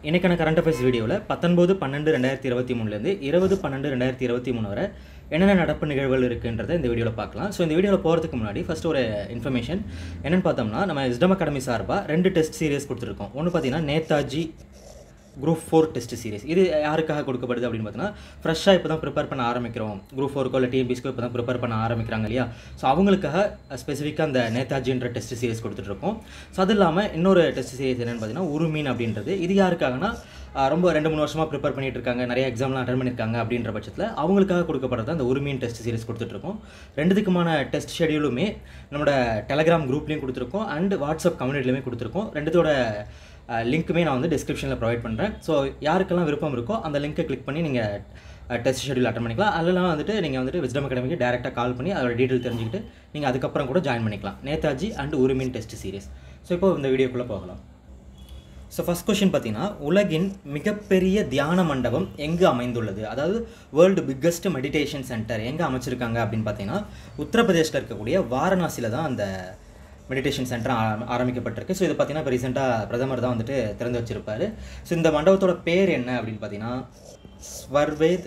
இன்றைக்கான current affairs வீடியோவில் பத்தொன்பது பன்னெண்டு ரெண்டாயிரத்தி இருபத்தி மூணுலேருந்து இருபது பன்னெண்டு ரெண்டாயிரத்தி இருபத்தி மூணு வரை என்னென்ன நடப்பு நிகழ்வுகள் இருக்குன்றதை இந்த வீடியோவில் பார்க்கலாம் ஸோ இந்த வீடியோவில் போகிறதுக்கு முன்னாடி ஃபஸ்ட் ஒரு இன்ஃபர்மேஷன் என்னென்னு பார்த்தோம்னா நம்ம இஸ்டம் அகாடமி சார்பாக ரெண்டு டெஸ்ட் சீரியஸ் கொடுத்துருக்கோம் ஒன்று பார்த்தீங்கன்னா Netaji group four test series இது யாருக்காக கொடுக்கப்படுது அப்படின்னு பார்த்தீங்கன்னா ஃப்ரெஷ்ஷாக இப்போ தான் ப்ரிப்பேர் பண்ண ஆரம்பிக்கிறோம் குரூப் ஃபோருக்கோ இல்லை டிஎம்பிஸ்க்கோ இப்போ தான் ப்ரிப்பேர் பண்ண ஆரம்பிக்கிறாங்க இல்லையா ஸோ அவங்களுக்காக ஸ்பெசிஃபிக்காக அந்த நேதாஜின்ற டெஸ்ட் சீரிஸ் கொடுத்துட்ருக்கோம் ஸோ அது இல்லாமல் இன்னொரு டெஸ்ட் சீரிஸ் என்னென்னு பார்த்தீங்கன்னா உருமீன் அப்படின்றது இது யாருக்காகனா ஆஹ் ரொம்ப ரெண்டு மூணு வருஷமாக ப்ரிப்பேர் பண்ணிட்டு இருக்காங்க நிறைய எக்ஸாம்லாம் அட்டன் பண்ணியிருக்காங்க அப்படின்ற பட்சத்தில் அவங்களுக்காக கொடுக்கப்படுறது அந்த உரிமையின் டெஸ்ட் சீரிஸ் கொடுத்துட்ருக்கோம் ரெண்டுத்துக்குமான டெஸ்ட் ஷெடியூலுமே நம்மளோட டெலகிராம் குரூப்லேயும் கொடுத்துருக்கோம் அண்ட் வாட்ஸ்அப் கம்யூனிட்டிலையுமே கொடுத்துருக்கோம் ரெண்டுத்தோட லிங்க்குமே நான் வந்து டிஸ்கிரிப்ஷனில் ப்ரொவைட் பண்ணுறேன் ஸோ யாருக்கெல்லாம் விருப்பம் இருக்கோ அந்த லிங்க்கை கிளிக் பண்ணி நீங்கள் டெஸ்ட் ஷெடியூல் அட்டன் பண்ணிக்கலாம் அதெல்லாம் வந்துட்டு நீங்கள் வந்துட்டு விஸ்டம் அகாடமிக்கு டேரெக்டாக கால் பண்ணி அதோட டீட்டெயில் தெரிஞ்சுக்கிட்டு நீங்கள் அதுக்கப்புறம் கூட ஜாயின் பண்ணிக்கலாம் நேதாஜி அண்ட் உரிமின் டெஸ்ட் சீரிஸ் ஸோ இப்போ இந்த வீடியோக்குள்ளே போகலாம் ஸோ ஃபஸ்ட் கொஷின் பார்த்தீங்கன்னா உலகின் மிகப்பெரிய தியான மண்டபம் எங்கு அமைந்துள்ளது அதாவது வேர்ல்டு பிக்கஸ்ட் மெடிடேஷன் சென்டர் எங்கே அமைச்சிருக்காங்க அப்படின்னு பார்த்தீங்கன்னா உத்தரப்பிரதேசில் இருக்கக்கூடிய வாரணாசியில் தான் அந்த மெடிடேஷன் சென்டர் ஆரம்பிக்கப்பட்டிருக்கு ஸோ இது பார்த்தீங்கன்னா இப்போ ரீசெண்டாக பிரதமர் தான் வந்துட்டு திறந்து வச்சிருப்பாரு ஸோ இந்த மண்டபத்தோட பேர் என்ன அப்படின்னு பார்த்தீங்கன்னா ஸ்வர்வேத்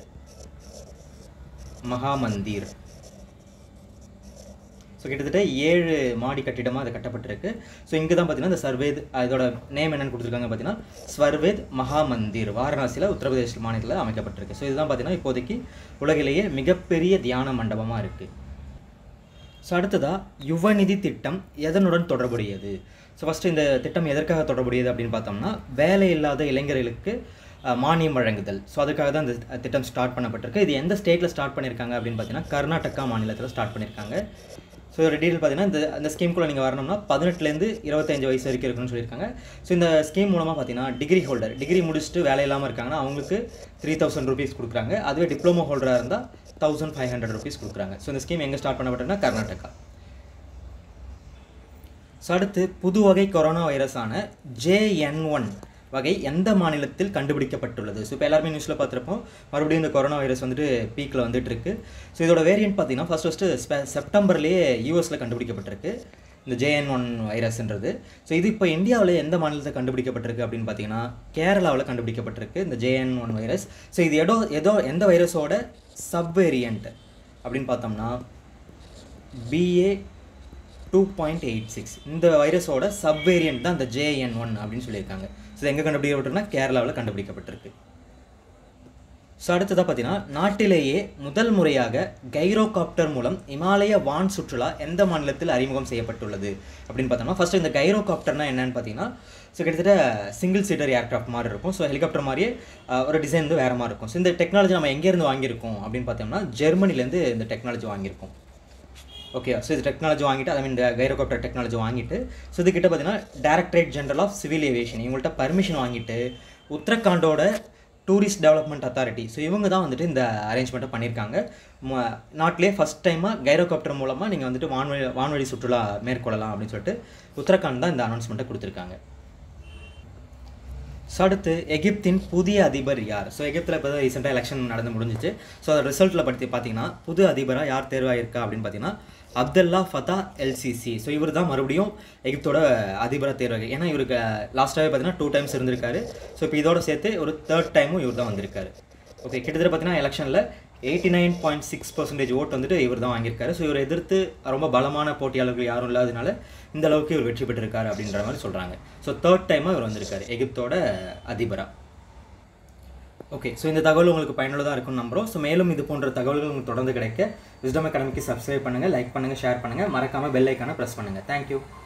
மகாமந்திர் ஸோ கிட்டத்தட்ட ஏழு மாடி கட்டிடமாக அது கட்டப்பட்டிருக்கு ஸோ இங்கே தான் பார்த்தீங்கன்னா இந்த சர்வேத் அதோட நேம் என்னன்னு கொடுத்துருக்காங்க பார்த்தீங்கன்னா ஸ்வர்வேத் மகா மந்திர் வாரணாசியில் உத்தரப்பிரதேஷ் மாநிலத்தில் அமைக்கப்பட்டிருக்கு ஸோ இதுதான் பார்த்தீங்கன்னா இப்போதைக்கு உலகிலேயே மிகப்பெரிய தியான மண்டபமாக இருக்குது ஸோ அடுத்ததாக யுவநிதி திட்டம் எதனுடன் தொடர்புடையது ஸோ ஃபஸ்ட்டு இந்த திட்டம் எதற்காக தொடர்புடையது அப்படின்னு பார்த்தோம்னா வேலை இல்லாத இளைஞர்களுக்கு அஹ், மானியம் வழங்குதல் ஸோ அதுக்காக தான் இந்த திட்டம் ஸ்டார்ட் பண்ணப்பட்டிருக்கு இது எந்த ஸ்டேட்டில் ஸ்டார்ட் பண்ணியிருக்காங்க அப்படின்னு பார்த்தீங்கன்னா கர்நாடகா மாநிலத்தில் ஸ்டார்ட் பண்ணியிருக்காங்க ஸோ இதோட டீட்டெயில் பார்த்தீங்கன்னா இந்த அந்த ஸ்கீம்குள்ளே நீங்கள் வரணும்னா பதினெட்டுலேருந்து இருபத்தஞ்சு வயசு வரைக்கும் இருக்குன்னு சொல்லியிருக்காங்க ஸோ இந்த ஸ்கீம் மூலமாக பார்த்தீங்கன்னா டிகிரி ஹோல்டர் டிகிரி முடிச்சுட்டு வேலை இல்லாமல் இருக்காங்கன்னா அவங்களுக்கு த்ரீ தௌசண்ட் ருபீஸ் கொடுக்குறாங்க அதுவே டிப்ளமோ ஹோல்டராக இருந்தால் தௌசண்ட் ஃபைவ் ஹண்ட்ரட் ருபீஸ் கொடுக்குறாங்க ஸோ இந்த ஸ்கீம் எங்கே ஸ்டார்ட் பண்ணப்பட்டதுன்னா கர்நாடகா ஸோ அடுத்து புது வகை கொரோனா வைரஸான ஜேஎன் ஒன் வகை எந்த மாநிலத்தில் கண்டுபிடிக்கப்பட்டுள்ளது ஸோ இப்போ எல்லாருமே நியூஸில் பார்த்துருப்போம் மறுபடியும் இந்த கொரோனா வைரஸ் வந்துட்டு பீக்கில் வந்துட்டு இருக்கு ஸோ இதோட வேரியன்ட் பார்த்தீங்கன்னா ஃபர்ஸ்ட் ஃபஸ்ட்டு செப்டம்பர்லேயே யூஎஸில் கண்டுபிடிக்கப்பட்டிருக்கு இந்த ஜேஎன் ஒன் வைரஸ்ன்றது ஸோ இது இப்போ இந்தியாவில் எந்த மாநிலத்தில் கண்டுபிடிக்கப்பட்டிருக்கு அப்படின்னு பார்த்தீங்கன்னா கேரளாவில் கண்டுபிடிக்கப்பட்டிருக்கு இந்த ஜேஎன் ஒன் வைரஸ் ஸோ இது எடோ ஏதோ எந்த வைரஸோட சப்வேரியன்ட் அப்படின்னு பார்த்தோம்னா BA two point eight six இந்த வைரஸோட சப்வேரியன்ட் தான் இந்த ஜேஎன் ஒன் அப்படின்னு சொல்லியிருக்காங்க ஸோ இது எங்கே கண்டுபிடிக்கப்பட்டிருக்குன்னா கேரளாவில் கண்டுபிடிக்கப்பட்டிருக்கு ஸோ அடுத்ததாக பார்த்தீங்கன்னா நாட்டிலேயே முதல் முறையாக கைரோகாப்டர் மூலம் இமாலய வான் சுற்றுலா எந்த மாநிலத்தில் அறிமுகம் செய்யப்பட்டுள்ளது அப்படின்னு பார்த்தோம்னா ஃபஸ்ட்டு இந்த கைரோகாப்டர்னா என்னன்னு பார்த்தீங்கன்னா ஸோ கிட்டத்தட்ட சிங்கிள் சீட்டர் ஏர்க்ராஃப்ட் மாதிரி இருக்கும் ஸோ ஹெலிகாப்டர் மாதிரியே அஹ், ஒரு டிசைன் வந்து வேறு மாதிரி இருக்கும் ஸோ இந்த டெக்னாலஜி நம்ம எங்கேருந்து வாங்கியிருக்கோம் அப்படின்னு பார்த்தோம்னா ஜெர்மனிலேருந்து இந்த டெக்னாலஜி வாங்கியிருக்கோம் ஓகே ஸோ இது டெக்னாலஜி வாங்கிட்டு ஐ மீன் இந்த கைரோகாப்டர் டெக்னாலஜி வாங்கிட்டு ஸோ இதுக்கிட்ட பார்த்தீங்கன்னா directorate general of civil aviation இவங்கள்ட்ட பர்மிஷன் வாங்கிட்டு உத்தரகாண்டோட டூரிஸ்ட் டெவலப்மெண்ட் அத்தாரிட்டி ஸோ இவங்க தான் வந்துட்டு இந்த அரேஞ்ச்மெண்ட்டை பண்ணியிருக்காங்க ம- நாட்டிலே ஃபஸ்ட் டைமாக கைரோகாப்டர் மூலமாக நீங்கள் வந்துட்டு வான்வழி வான்வழி சுற்றுலா மேற்கொள்ளலாம் அப்படின்னு சொல்லிட்டு உத்தரகாண்ட் தான் இந்த அனௌன்ஸ்மெண்ட்டை கொடுத்துருக்காங்க ஸோ அடுத்து எகிப்தின் புதிய அதிபர் யார் ஸோ எகிப்தில் இப்போ தான் ரீசெண்டாக எலெக்ஷன் நடந்து முடிஞ்சிச்சு ஸோ அதோட ரிசல்ட்டில் பற்றி பார்த்தீங்கன்னா புது அதிபராக யார் தேர்வாயிருக்கா அப்படின்னு பார்த்தீங்கன்னா அப்துல்லா ஃபதா எல்சிசி ஸோ இவர் தான் மறுபடியும் எகிப்தோட அதிபராக தேர்வாகி ஏன்னா இவருக்கு லாஸ்ட்டாகவே பார்த்தீங்கன்னா டூ டைம்ஸ் இருந்திருக்காரு ஸோ இப்போ இதோட சேர்த்து ஒரு தேர்ட் டைமும் இவர் தான் வந்திருக்காரு ஓகே கிட்டத்தட்ட பார்த்தீங்கன்னா எலெக்ஷனில் eighty nine point six percentage vote வந்துட்டு இவர் தான் வாங்கியிருக்காரு ஸோ இவர் எதிர்த்து ரொம்ப பலமான போட்டியாளர்கள் யாரும் இல்லாதனால இந்த அளவுக்கு இவர் வெற்றி பெற்றிருக்காரு அப்படின்ற மாதிரி சொல்கிறாங்க ஸோ தேர்ட் டைமாக இவர் வந்திருக்காரு எகிப்தோட அதிபராக ஓகே ஸோ இந்த தகவல் உங்களுக்கு பயனுள்ளதாக இருக்கும்னு நம்புறோம் ஸோ மேலும் இது போன்ற தகவல்கள் உங்களுக்கு தொடர்ந்து கிடைக்க விஸ்டம் அகாடமிக்கு சப்ஸ்கிரைப் பண்ணுங்கள் லைக் பண்ணுங்கள் ஷேர் பண்ணுங்கள் மறக்காமல் பெல் ஐக்கானை ப்ரெஸ் பண்ணுங்கள் தேங்க்யூ